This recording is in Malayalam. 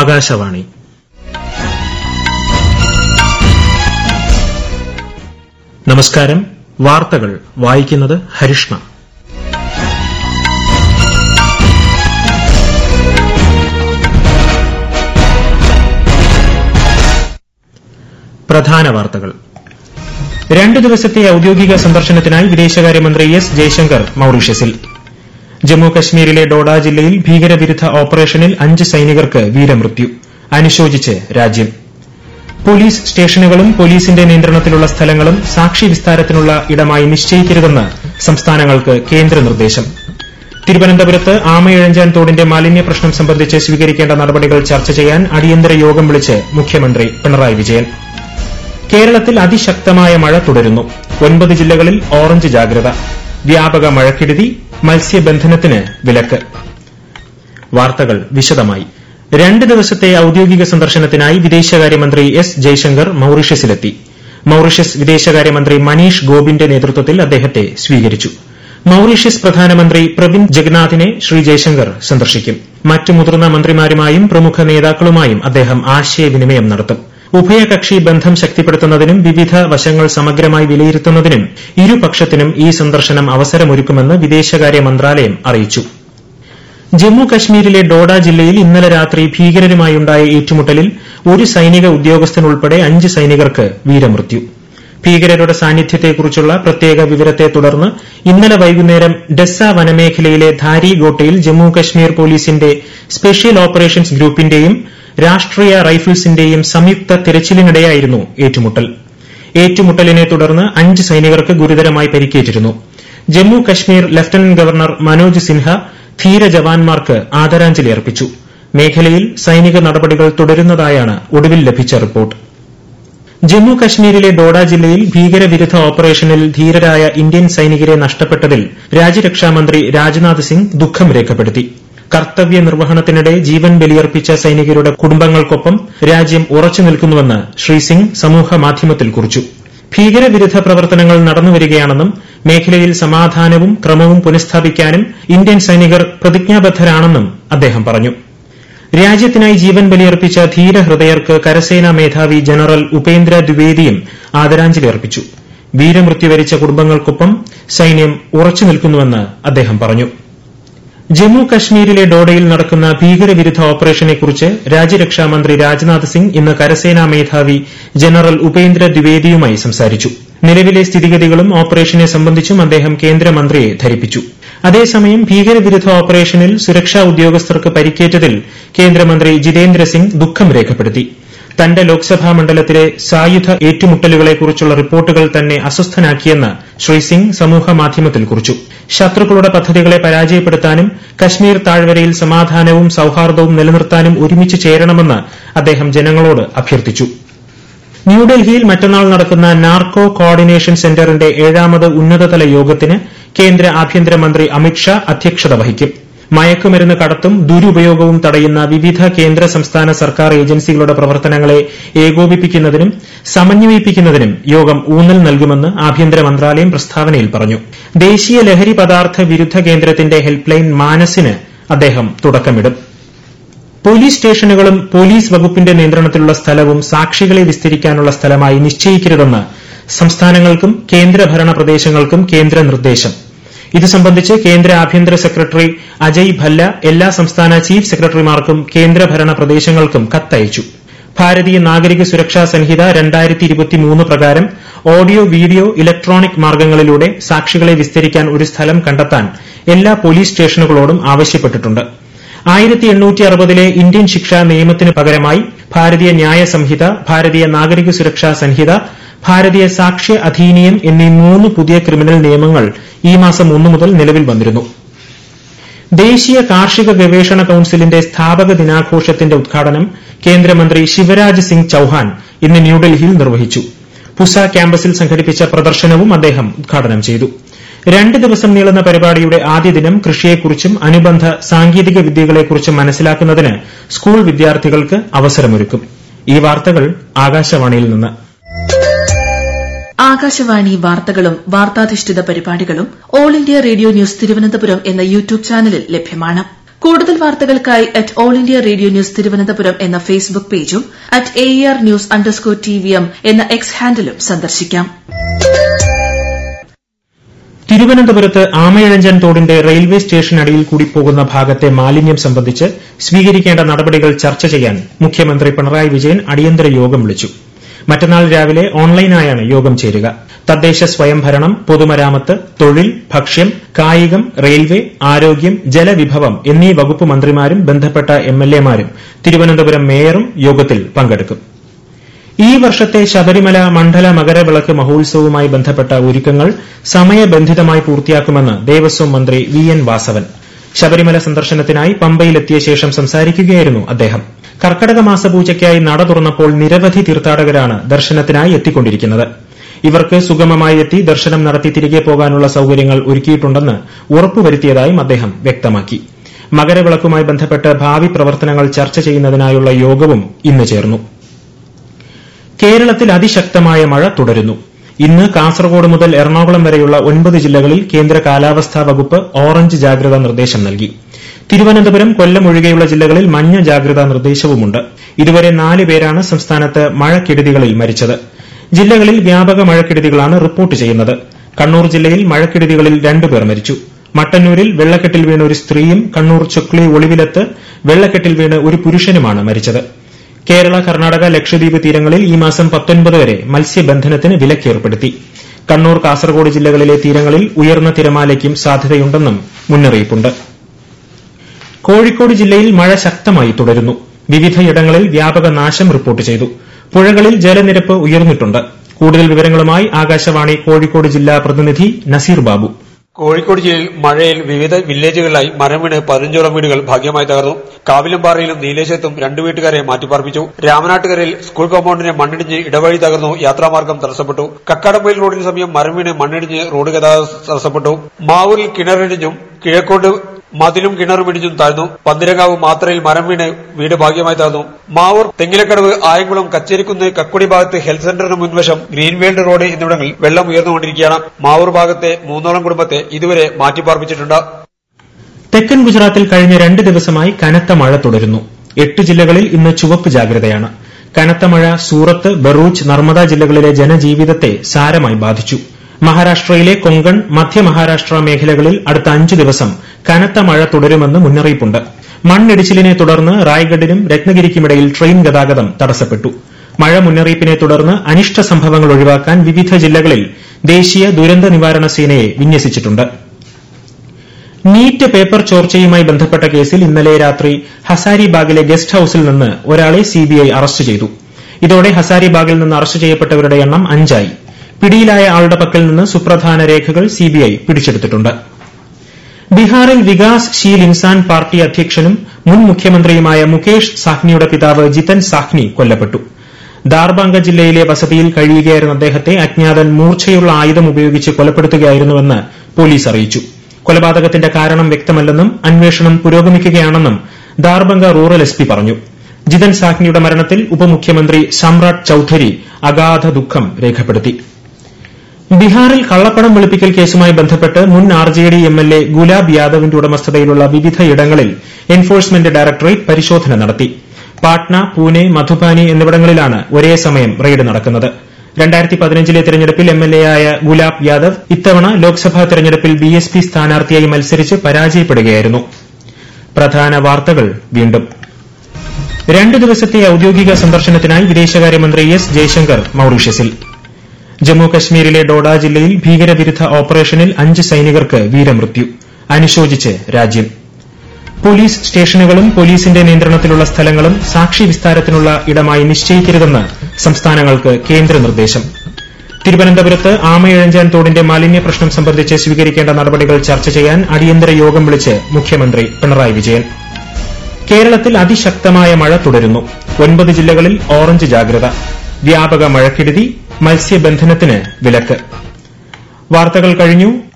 ആകാശവാണി നമസ്കാരം വാർത്തകൾ വായിക്കുന്നത് ഹരിഷ്ണ പ്രധാന വാർത്തകൾ രണ്ട് ദിവസത്തെ ഔദ്യോഗിക സന്ദർശനത്തിനായി വിദേശകാര്യമന്ത്രി എസ് ജയശങ്കർ മൌറീഷ്യസിൽ ജമ്മു കശ്മീരിലെ ഡോഡ ജില്ലയിൽ ഭീകരവിരുദ്ധ ഓപ്പറേഷനിൽ അഞ്ച് സൈനികർക്ക് വീരമൃത്യു അനുശോചിച്ച് രാജ്യം പോലീസ് സ്റ്റേഷനുകളും പോലീസിന്റെ നിയന്ത്രണത്തിലുള്ള സ്ഥലങ്ങളും സാക്ഷി വിസ്താരത്തിനുള്ള ഇടമായി നിശ്ചയിക്കരുതെന്ന് സംസ്ഥാനങ്ങൾക്ക് കേന്ദ്ര നിർദ്ദേശം തിരുവനന്തപുരത്ത് ആമയിഴഞ്ചാൻ തോടിന്റെ മാലിന്യ പ്രശ്നം സംബന്ധിച്ച് സ്വീകരിക്കേണ്ട നടപടികൾ ചർച്ച ചെയ്യാൻ അടിയന്തര യോഗം വിളിച്ച് മുഖ്യമന്ത്രി പിണറായി വിജയൻ കേരളത്തിൽ അതിശക്തമായ മഴ തുടരുന്നു ഒൻപത് ജില്ലകളിൽ ഓറഞ്ച് ജാഗ്രത വ്യാപക മഴക്കെടുതി മത്സ്യബന്ധനത്തിന് വിലക്ക് വാർത്തകൾ വിശദമായി രണ്ട് ദിവസത്തെ ഔദ്യോഗിക സന്ദർശനത്തിനായി വിദേശകാര്യമന്ത്രി എസ് ജയശങ്കർ മൌറീഷ്യസിലെത്തി മൌറീഷ്യസ് വിദേശകാര്യമന്ത്രി മനീഷ് ഗോപിന്റെ നേതൃത്വത്തിൽ അദ്ദേഹത്തെ സ്വീകരിച്ചു മൌറീഷ്യസ് പ്രധാനമന്ത്രി പ്രവിന്ദ് ജഗ്നാഥിനെ ശ്രീ ജയശങ്കർ സന്ദർശിക്കും മറ്റ് മുതിർന്ന മന്ത്രിമാരുമായും പ്രമുഖ നേതാക്കളുമായും അദ്ദേഹം ആശയവിനിമയം നടത്തും ഉഭയകക്ഷി ബന്ധം ശക്തിപ്പെടുത്തുന്നതിനും വിവിധ വശങ്ങൾ സമഗ്രമായി വിലയിരുത്തുന്നതിനും ഇരുപക്ഷത്തിനും ഈ സന്ദർശനം അവസരമൊരുക്കുമെന്ന് വിദേശകാര്യ മന്ത്രാലയം അറിയിച്ചു ജമ്മു കശ്മീരിലെ ഡോഡ ജില്ലയിൽ ഇന്നലെ രാത്രി ഭീകരരുമായുണ്ടായ ഏറ്റുമുട്ടലിൽ ഒരു സൈനിക ഉദ്യോഗസ്ഥൻ ഉൾപ്പെടെ അഞ്ച് സൈനികർക്ക് വീരമൃത്യു ഭീകരരുടെ സാന്നിധ്യത്തെക്കുറിച്ചുള്ള പ്രത്യേക വിവരത്തെ തുടർന്ന് ഇന്നലെ വൈകുന്നേരം ഡെസ്സ വനമേഖലയിലെ ധാരി ഗോട്ടയിൽ ജമ്മു കശ്മീർ പോലീസിന്റെ സ്പെഷ്യൽ ഓപ്പറേഷൻസ് ഗ്രൂപ്പിന്റെയും രാഷ്ട്രീയ റൈഫിൾസിന്റെയും സംയുക്ത തിരച്ചിലിനിടെയായിരുന്നു ഏറ്റുമുട്ടൽ ഏറ്റുമുട്ടലിനെ തുടർന്ന് അഞ്ച് സൈനികർക്ക് ഗുരുതരമായി പരിക്കേറ്റിരുന്നു ജമ്മു കശ്മീർ ലഫ്റ്റനന്റ് ഗവർണർ മനോജ് സിൻഹ ധീര ജവാന്മാർക്ക് ആദരാഞ്ജലി അർപ്പിച്ചു മേഖലയിൽ സൈനിക നടപടികൾ തുടരുന്നതായാണ് ഒടുവിൽ ലഭിച്ച റിപ്പോർട്ട് ജമ്മു കശ്മീരിലെ ഡോഡ ജില്ലയിൽ ഭീകരവിരുദ്ധ ഓപ്പറേഷനിൽ ധീരരായ ഇന്ത്യൻ സൈനികരെ നഷ്ടപ്പെട്ടതിൽ രാജ്യരക്ഷാമന്ത്രി രാജ്നാഥ് സിംഗ് ദുഃഖം രേഖപ്പെടുത്തി കർത്തവ്യ നിർവഹണത്തിനിടെ ജീവൻ ബലിയർപ്പിച്ച സൈനികരുടെ കുടുംബങ്ങൾക്കൊപ്പം രാജ്യം ഉറച്ചു നിൽക്കുന്നുവെന്ന് ശ്രീ സിംഗ് സമൂഹമാധ്യമത്തിൽ കുറിച്ചു ഭീകരവിരുദ്ധ പ്രവർത്തനങ്ങൾ നടന്നുവരികയാണെന്നും മേഖലയിൽ സമാധാനവും ക്രമവും പുനഃസ്ഥാപിക്കാനും ഇന്ത്യൻ സൈനികർ പ്രതിജ്ഞാബദ്ധരാണെന്നും അദ്ദേഹം പറഞ്ഞു രാജ്യത്തിനായി ജീവൻ ബലിയർപ്പിച്ച ധീരഹൃദയർക്ക് കരസേനാ മേധാവി ജനറൽ ഉപേന്ദ്ര ദ്വിവേദിയും ആദരാഞ്ജലി അർപ്പിച്ചു വീരമൃത്യു വരിച്ച കുടുംബങ്ങൾക്കൊപ്പം സൈന്യം ഉറച്ചു നിൽക്കുന്നുവെന്ന് അദ്ദേഹം പറഞ്ഞു ജമ്മു കശ്മീരിലെ ഡോഡയിൽ നടക്കുന്ന ഭീകരവിരുദ്ധ ഓപ്പറേഷനെക്കുറിച്ച് രാജ്യരക്ഷാമന്ത്രി രാജ്നാഥ് സിംഗ് ഇന്ന് കരസേനാ മേധാവി ജനറൽ ഉപേന്ദ്ര ദ്വിവേദിയുമായി സംസാരിച്ചു നിലവിലെ സ്ഥിതിഗതികളും ഓപ്പറേഷനെ സംബന്ധിച്ചും അദ്ദേഹം കേന്ദ്രമന്ത്രിയെ ധരിപ്പിച്ചു അതേസമയം ഭീകരവിരുദ്ധ ഓപ്പറേഷനിൽ സുരക്ഷാ ഉദ്യോഗസ്ഥർക്ക് പരിക്കേറ്റതിൽ കേന്ദ്രമന്ത്രി ജിതേന്ദ്ര സിംഗ് ദുഃഖം രേഖപ്പെടുത്തി തന്റെ ലോക്സഭാ മണ്ഡലത്തിലെ സായുധ ഏറ്റുമുട്ടലുകളെക്കുറിച്ചുള്ള റിപ്പോർട്ടുകൾ തന്നെ അസ്വസ്ഥനാക്കിയെന്ന് ശ്രീ സിംഗ് സമൂഹമാധ്യമത്തിൽ കുറിച്ചു ശത്രുക്കളുടെ പദ്ധതികളെ പരാജയപ്പെടുത്താനും കശ്മീർ താഴ്വരയിൽ സമാധാനവും സൌഹാർദ്ദവും നിലനിർത്താനും ഒരുമിച്ച് ചേരണമെന്ന് അദ്ദേഹം ജനങ്ങളോട് അഭ്യർത്ഥിച്ചു ന്യൂഡൽഹിയിൽ മറ്റന്നാൾ നടക്കുന്ന നാർക്കോ കോർഡിനേഷൻ സെന്ററിന്റെ ഏഴാമത് ഉന്നതതല യോഗത്തിന് കേന്ദ്ര ആഭ്യന്തരമന്ത്രി അമിത്ഷാ അധ്യക്ഷത വഹിക്കും മയക്കുമരുന്ന് കടത്തും ദുരുപയോഗവും തടയുന്ന വിവിധ കേന്ദ്ര സംസ്ഥാന സർക്കാർ ഏജൻസികളുടെ പ്രവർത്തനങ്ങളെ ഏകോപിപ്പിക്കുന്നതിനും സമന്വയിപ്പിക്കുന്നതിനും യോഗം ഊന്നൽ നൽകുമെന്ന് ആഭ്യന്തര മന്ത്രാലയം പ്രസ്താവനയിൽ പറഞ്ഞു ദേശീയ ലഹരി പദാർത്ഥ വിരുദ്ധ കേന്ദ്രത്തിന്റെ ഹെൽപ്പ് ലൈൻ മാനസിന് അദ്ദേഹം തുടക്കമിടും പോലീസ് സ്റ്റേഷനുകളും പോലീസ് വകുപ്പിന്റെ നിയന്ത്രണത്തിലുള്ള സ്ഥലവും സാക്ഷികളെ വിസ്തരിക്കാനുള്ള സ്ഥലമായി നിശ്ചയിക്കരുതെന്ന് സംസ്ഥാനങ്ങൾക്കും കേന്ദ്രഭരണ പ്രദേശങ്ങൾക്കും കേന്ദ്ര നിർദ്ദേശം ഇത് സംബന്ധിച്ച് കേന്ദ്ര ആഭ്യന്തര സെക്രട്ടറി അജയ് ഭല്ല എല്ലാ സംസ്ഥാന ചീഫ് സെക്രട്ടറിമാർക്കും കേന്ദ്രഭരണ പ്രദേശങ്ങൾക്കും കത്തയച്ചു ഭാരതീയ നാഗരിക സുരക്ഷാ സംഹിത പ്രകാരം ഓഡിയോ വീഡിയോ ഇലക്ട്രോണിക് മാർഗ്ഗങ്ങളിലൂടെ സാക്ഷികളെ വിസ്തരിക്കാൻ ഒരു സ്ഥലം കണ്ടെത്താൻ എല്ലാ പോലീസ് സ്റ്റേഷനുകളോടും ആവശ്യപ്പെട്ടിട്ടുണ്ട് ലെ ഇന്ത്യൻ ശിക്ഷാ നിയമത്തിനു പകരമായി ഭാരതീയ ന്യായ സംഹിത ഭാരതീയ നാഗരിക സുരക്ഷാ സംഹിത ഭാരതീയ സാക്ഷ്യ അധീനിയം എന്നീ മൂന്ന് പുതിയ ക്രിമിനൽ നിയമങ്ങൾ ഈ മാസം ഒന്നു മുതൽ നിലവിൽ വന്നിരുന്നു ദേശീയ കാർഷിക ഗവേഷണ കൌൺസിലിന്റെ സ്ഥാപക ദിനാഘോഷത്തിന്റെ ഉദ്ഘാടനം കേന്ദ്രമന്ത്രി ശിവരാജ് സിംഗ് ചൌഹാൻ ഇന്ന് ന്യൂഡൽഹിയിൽ നിർവഹിച്ചു പുസ ക്യാമ്പസിൽ സംഘടിപ്പിച്ച പ്രദർശനവും അദ്ദേഹം ഉദ്ഘാടനം ചെയ്തു രണ്ട് ദിവസം നീളുന്ന പരിപാടിയുടെ ആദ്യ ദിനം കൃഷിയെക്കുറിച്ചും അനുബന്ധ സാങ്കേതിക വിദ്യകളെക്കുറിച്ചും മനസ്സിലാക്കുന്നതിന് സ്കൂൾ വിദ്യാർത്ഥികൾക്ക് അവസരമൊരുക്കും ഈ വാർത്തകൾ ആകാശവാണിയിൽ നിന്ന് ആകാശവാണി വാർത്തകളും വാർത്താധിഷ്ഠിത പരിപാടികളും All India Radio News Thiruvananthapuram എന്ന യൂട്യൂബ് ചാനലിൽ ലഭ്യമാണ് കൂടുതൽ വാർത്തകൾക്കായി at All India Radio News Thiruvananthapuram എന്ന ഫേസ്ബുക്ക് പേജും at A R news underscore T V M എന്ന എക്സ് ഹാൻഡിലും സന്ദർശിക്കാം തിരുവനന്തപുരത്ത് ആമയിഴഞ്ചൻ തോടിന്റെ റെയിൽവേ സ്റ്റേഷനടിയിൽ കൂടി പോകുന്ന ഭാഗത്തെ മാലിന്യം സംബന്ധിച്ച് സ്വീകരിക്കേണ്ട നടപടികൾ ചർച്ച ചെയ്യാൻ മുഖ്യമന്ത്രി പിണറായി വിജയൻ അടിയന്തര യോഗം വിളിച്ചു മറ്റന്നാൾ രാവിലെ ഓൺലൈനായാണ് യോഗം ചേരുക തദ്ദേശ സ്വയംഭരണം പൊതുമരാമത്ത് തൊഴിൽ ഭക്ഷ്യം കായികം റെയിൽവേ ആരോഗ്യം ജലവിഭവം എന്നീ വകുപ്പ് മന്ത്രിമാരും ബന്ധപ്പെട്ട എംഎൽഎമാരും തിരുവനന്തപുരം മേയറും യോഗത്തിൽ പങ്കെടുക്കും ഈ വർഷത്തെ ശബരിമല മണ്ഡല മകരവിളക്ക് മഹോത്സവവുമായി ബന്ധപ്പെട്ട ഒരുക്കങ്ങൾ സമയബന്ധിതമായി പൂർത്തിയാക്കുമെന്ന് ദേവസ്വം മന്ത്രി വി എൻ വാസവൻ ശബരിമല സന്ദർശനത്തിനായി പമ്പയിലെത്തിയ ശേഷം സംസാരിക്കുകയായിരുന്നു അദ്ദേഹം കർക്കടക മാസപൂജയ്ക്കായി നട തുറന്നപ്പോൾ നിരവധി തീർത്ഥാടകരാണ് ദർശനത്തിനായി എത്തിക്കൊണ്ടിരിക്കുന്നത് ഇവർക്ക് സുഗമമായി എത്തി ദർശനം നടത്തി തിരികെ പോകാനുള്ള സൌകര്യങ്ങൾ ഒരുക്കിയിട്ടുണ്ടെന്ന് ഉറപ്പുവരുത്തിയതായും അദ്ദേഹം വ്യക്തമാക്കി മകരവിളക്കുമായി ബന്ധപ്പെട്ട് ഭാവി പ്രവർത്തനങ്ങൾ ചർച്ച ചെയ്യുന്നതിനായുള്ള യോഗവും ഇന്ന് ചേർന്നു കേരളത്തിൽ അതിശക്തമായ മഴ തുടരുന്നു ഇന്ന് കാസർഗോഡ് മുതൽ എറണാകുളം വരെയുള്ള ഒൻപത് ജില്ലകളിൽ കേന്ദ്ര കാലാവസ്ഥാ വകുപ്പ് ഓറഞ്ച് ജാഗ്രതാ നിർദ്ദേശം നൽകി തിരുവനന്തപുരം കൊല്ലം ഒഴികെയുള്ള ജില്ലകളിൽ മഞ്ഞ ജാഗ്രതാ നിർദ്ദേശവുമുണ്ട് ഇതുവരെ നാല് പേരാണ് സംസ്ഥാനത്ത് മഴക്കെടുതികളിൽ മരിച്ചത് ജില്ലകളിൽ വ്യാപക മഴക്കെടുതികളാണ് റിപ്പോർട്ട് ചെയ്യുന്നത് കണ്ണൂർ ജില്ലയിൽ മഴക്കെടുതികളിൽ രണ്ടുപേർ മരിച്ചു മട്ടന്നൂരിൽ വെള്ളക്കെട്ടിൽ വീണ് ഒരു സ്ത്രീയും കണ്ണൂർ ചൊക്ലി ഒളിവിലത്ത് വെള്ളക്കെട്ടിൽ വീണ് ഒരു പുരുഷനുമാണ് മരിച്ചത് കേരള കർണാടക ലക്ഷദ്വീപ് തീരങ്ങളിൽ ഈ മാസം പത്തൊൻപത് വരെ മത്സ്യബന്ധനത്തിന് വിലക്കേർപ്പെടുത്തി കണ്ണൂർ കാസർഗോഡ് ജില്ലകളിലെ തീരങ്ങളിൽ ഉയർന്ന തിരമാലയ്ക്കും സാധ്യതയുണ്ടെന്നും മുന്നറിയിപ്പുണ്ട് കോഴിക്കോട് ജില്ലയിൽ മഴ ശക്തമായി തുടരുന്നു വിവിധയിടങ്ങളിൽ വ്യാപക നാശം റിപ്പോർട്ട് ചെയ്തു പുഴകളിൽ ജലനിരപ്പ് ഉയർന്നിട്ടുണ്ട് കൂടുതൽ വിവരങ്ങളുമായി ആകാശവാണി കോഴിക്കോട് ജില്ലാ പ്രതിനിധി നസീർ ബാബു കോഴിക്കോട് ജില്ലയിൽ മഴയിൽ വിവിധ വില്ലേജുകളിലായി മരം വീണ് പതിനഞ്ചോളം വീടുകൾ ഭാഗ്യമായി തകർന്നു കാവിലമ്പാറയിലും നീലേശ്വരത്തും രണ്ടു വീട്ടുകാരെ മാറ്റിപ്പാർപ്പിച്ചു രാമനാട്ടുകരയിൽ സ്കൂൾ കോമ്പൌണ്ടിന് മണ്ണിടിഞ്ഞ് ഇടവഴി തകർന്നു യാത്രാമാർഗം തടസ്സപ്പെട്ടു കക്കാടംപൊയിൽ റോഡിന് സമയം മരം വീണ് മണ്ണിടിഞ്ഞ് റോഡ് ഗതാഗതം തടസ്സപ്പെട്ടു മാവൂരിൽ കിണറിടിഞ്ഞും കിഴക്കോട്ട് മതിലും കിണറും ഇടിഞ്ഞും താഴ്ന്നു പന്തിരങ്കാവ് മാത്രയിൽ മരം വീണ് വീട് ഭാഗ്യമായി താഴ്ന്നു മാവൂർ തെങ്ങിലക്കടവ് ആയംകുളം കച്ചേരിക്കുന്ന് കക്കുടി ഭാഗത്ത് ഹെൽത്ത് സെന്ററിന് മുൻവശം ഗ്രീൻവേൾഡ് റോഡ് എന്നിവിടങ്ങളിൽ വെള്ളം ഉയർന്നുകൊണ്ടിരിക്കുകയാണ് മാവൂർ ഭാഗത്തെ മൂന്നോളം കുടുംബത്തെ ഇതുവരെ മാറ്റിപ്പാർപ്പിച്ചിട്ടുണ്ട് തെക്കൻ ഗുജറാത്തിൽ കഴിഞ്ഞ രണ്ട് ദിവസമായി കനത്ത മഴ തുടരുന്നു എട്ട് ജില്ലകളിൽ ഇന്ന് ചുവപ്പ് ജാഗ്രതയാണ് കനത്ത മഴ സൂറത്ത് ബറൂച്ച് നർമ്മദ ജില്ലകളിലെ ജനജീവിതത്തെ സാരമായി ബാധിച്ചു മഹാരാഷ്ട്രയിലെ കൊങ്കൺ മധ്യ മഹാരാഷ്ട്ര മേഖലകളിൽ അടുത്ത അഞ്ചു ദിവസം കനത്ത മഴ തുടരുമെന്ന് മുന്നറിയിപ്പുണ്ട് മണ്ണിടിച്ചിലിനെ തുടർന്ന് റായ്ഗഡിനും രത്നഗിരിക്കുമിടയിൽ ട്രെയിൻ ഗതാഗതം തടസ്സപ്പെട്ടു മഴ മുന്നറിയിപ്പിനെ തുടർന്ന് അനിഷ്ട സംഭവങ്ങൾ ഒഴിവാക്കാൻ വിവിധ ജില്ലകളിൽ ദേശീയ ദുരന്ത നിവാരണ സേനയെ വിന്യസിച്ചിട്ടുണ്ട് നീറ്റ് പേപ്പർ ചോർച്ചയുമായി ബന്ധപ്പെട്ട കേസിൽ ഇന്നലെ രാത്രി ഹസാരിബാഗിലെ ഗസ്റ്റ് ഹൌസിൽ നിന്ന് ഒരാളെ സിബിഐ അറസ്റ്റ് ചെയ്തു ഇതോടെ ഹസാരിബാഗിൽ നിന്ന് അറസ്റ്റ് ചെയ്യപ്പെട്ടവരുടെ എണ്ണം അഞ്ചായി പിടിയിലായ ആളുടെ പക്കൽ നിന്ന് സുപ്രധാന രേഖകൾ സിബിഐ പിടിച്ചെടുത്തിട്ടുണ്ട് ബീഹാറിൽ വികാസ് ശീൽ ഇൻസാൻ പാർട്ടി അധ്യക്ഷനും മുൻ മുഖ്യമന്ത്രിയുമായ മുകേഷ് സാഹ്നിയുടെ പിതാവ് ജിതൻ സാഹ്നി കൊല്ലപ്പെട്ടു ദാർബാംഗ ജില്ലയിലെ വസതിയിൽ കഴിയുകയായിരുന്ന അദ്ദേഹത്തെ അജ്ഞാതൻ മൂർച്ചയുള്ള ആയുധം ഉപയോഗിച്ച് കൊലപ്പെടുത്തുകയായിരുന്നുവെന്ന് പോലീസ് അറിയിച്ചു കൊലപാതകത്തിന്റെ കാരണം വ്യക്തമല്ലെന്നും അന്വേഷണം പുരോഗമിക്കുകയാണെന്നും ദാർബംഗ റൂറൽ എസ് പി പറഞ്ഞു ജിതൻ സാഹ്നിയുടെ മരണത്തിൽ ഉപമുഖ്യമന്ത്രി സമ്രാട്ട് ചൌധരി അഗാധ ദുഃഖം രേഖപ്പെടുത്തി ബീഹാറിൽ കള്ളപ്പണം വെളുപ്പിക്കൽ കേസുമായി ബന്ധപ്പെട്ട് മുൻ R J D M L A Gulab യാദവിന്റെ ഉടമസ്ഥതയിലുള്ള വിവിധയിടങ്ങളിൽ എൻഫോഴ്സ്മെന്റ് ഡയറക്ടറേറ്റ് പരിശോധന നടത്തി പാട്ന പൂനെ മധുബാനി എന്നിവിടങ്ങളിലാണ് ഒരേ സമയം റെയ്ഡ് നടക്കുന്നത് രണ്ടായിരത്തി പതിനഞ്ചിലെ തെരഞ്ഞെടുപ്പിൽ എം എൽ എ ആയ ഗുലാബ് യാദവ് ഇത്തവണ ലോക്സഭാ തെരഞ്ഞെടുപ്പിൽ ബി എസ് പി സ്ഥാനാർത്ഥിയായി മത്സരിച്ച് പരാജയപ്പെടുകയായിരുന്നു പ്രധാന വാർത്തകൾ വീണ്ടും രണ്ട് ദിവസത്തെ ഔദ്യോഗിക സന്ദർശനത്തിനായി വിദേശകാര്യമന്ത്രി എസ് ജയശങ്കർ മൌറീഷ്യസിൽ ജമ്മു കശ്മീരിലെ ഡോഡ ജില്ലയിൽ ഭീകരവിരുദ്ധ ഓപ്പറേഷനിൽ അഞ്ച് സൈനികർക്ക് വീരമൃത്യു അനുശോചിച്ച് രാജ്യം പോലീസ് സ്റ്റേഷനുകളും പോലീസിന്റെ നിയന്ത്രണത്തിലുള്ള സ്ഥലങ്ങളും സാക്ഷി വിസ്താരത്തിനുള്ള ഇടമായി നിശ്ചയിക്കരുതെന്ന് സംസ്ഥാനങ്ങൾക്ക് കേന്ദ്ര നിർദ്ദേശം തിരുവനന്തപുരത്ത് ആമയിഴഞ്ചാൻ തോടിന്റെ മാലിന്യ പ്രശ്നം സംബന്ധിച്ച് സ്വീകരിക്കേണ്ട നടപടികൾ ചർച്ച ചെയ്യാൻ അടിയന്തര യോഗം വിളിച്ച് മുഖ്യമന്ത്രി പിണറായി വിജയൻ കേരളത്തിൽ അതിശക്തമായ മഴ തുടരുന്നു ഒൻപത് ജില്ലകളിൽ ഓറഞ്ച് ജാഗ്രത വ്യാപക മഴക്കെടുതി മത്സ്യബന്ധനത്തിന് വിലക്ക് വാർത്തകൾ കഴിഞ്ഞു